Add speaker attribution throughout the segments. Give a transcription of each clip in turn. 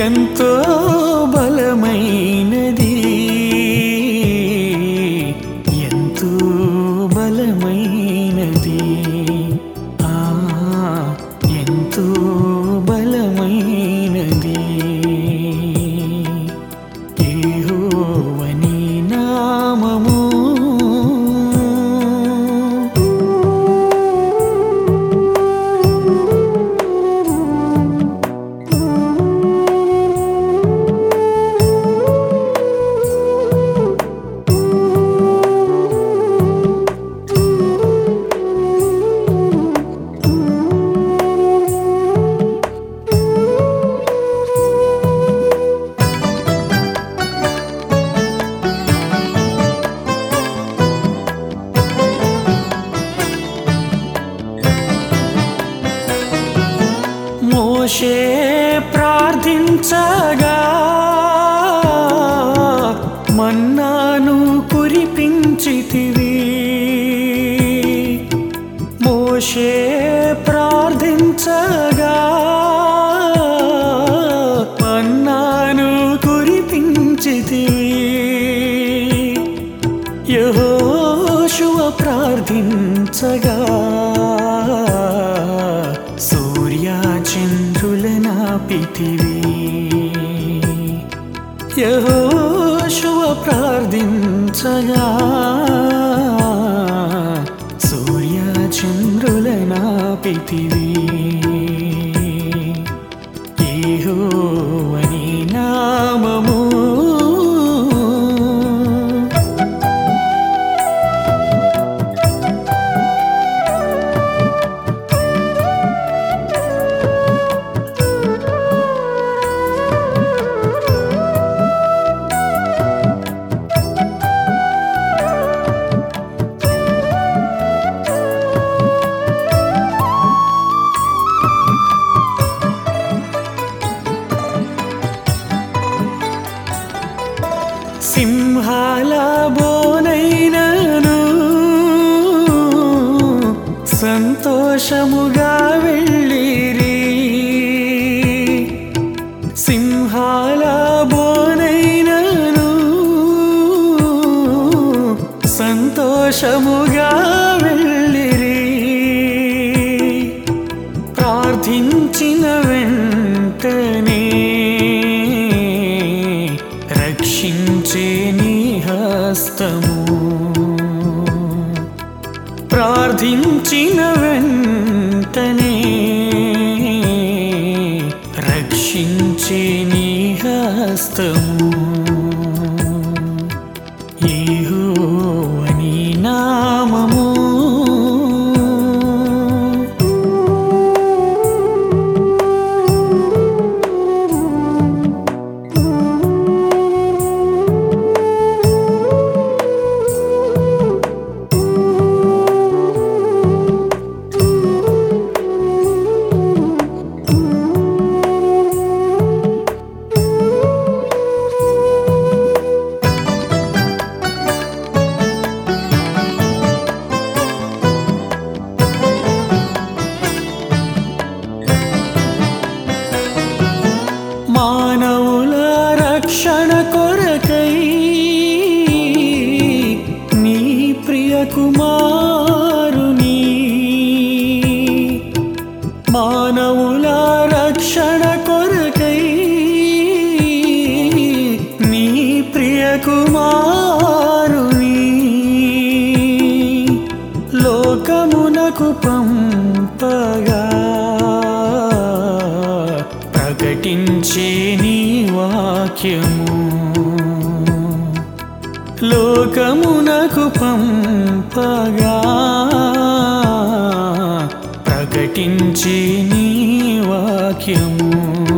Speaker 1: ఎంతో బలమైనది ఎంతో బలమైనది ఆ ఎంతో బలమైనది యెహోవని నామము మోషే ప్రార్థించగా మన్నాను కురిపించితివి మోషే ప్రార్థించగా మన్నాను కురిపించితివి యహోశువ ప్రార్థించగా సూర్యచంద్రులనాపితివి యహోశువ ప్రార్థించగా సూర్యచంద్రులనాపితివి యెహోవని నామము సింహాల బోనైనను సంతోషముగా వెళ్ళిరి సింహాల బోనైనను సంతోషముగా వెళ్ళిరి ప్రార్థించిన వెంటనే రక్షించే నీ హస్తము ప్రార్థించిన వెంటనే రక్షించే నీ హస్తము యెహోవని నామము మానవుల రక్షణ కొరకై నీ ప్రియ కుమారుని మానవుల రక్షణ కొరకై నీ ప్రియ కుమారుని లోకమునకు పంపగా ప్రకటించే నీ వాక్యము లోకమునకు పంపగా ప్రకటించే నీ వాక్యము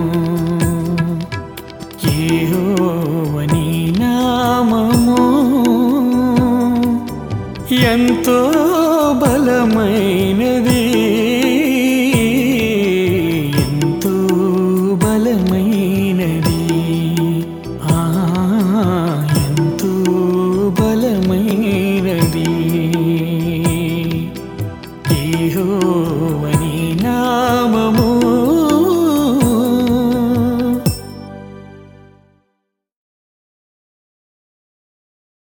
Speaker 1: యెహోవని నామము ఎంతో బలమైనది ఎంతో బలమైనది ఆ ఎంతో బలమైనది యెహోవని నామము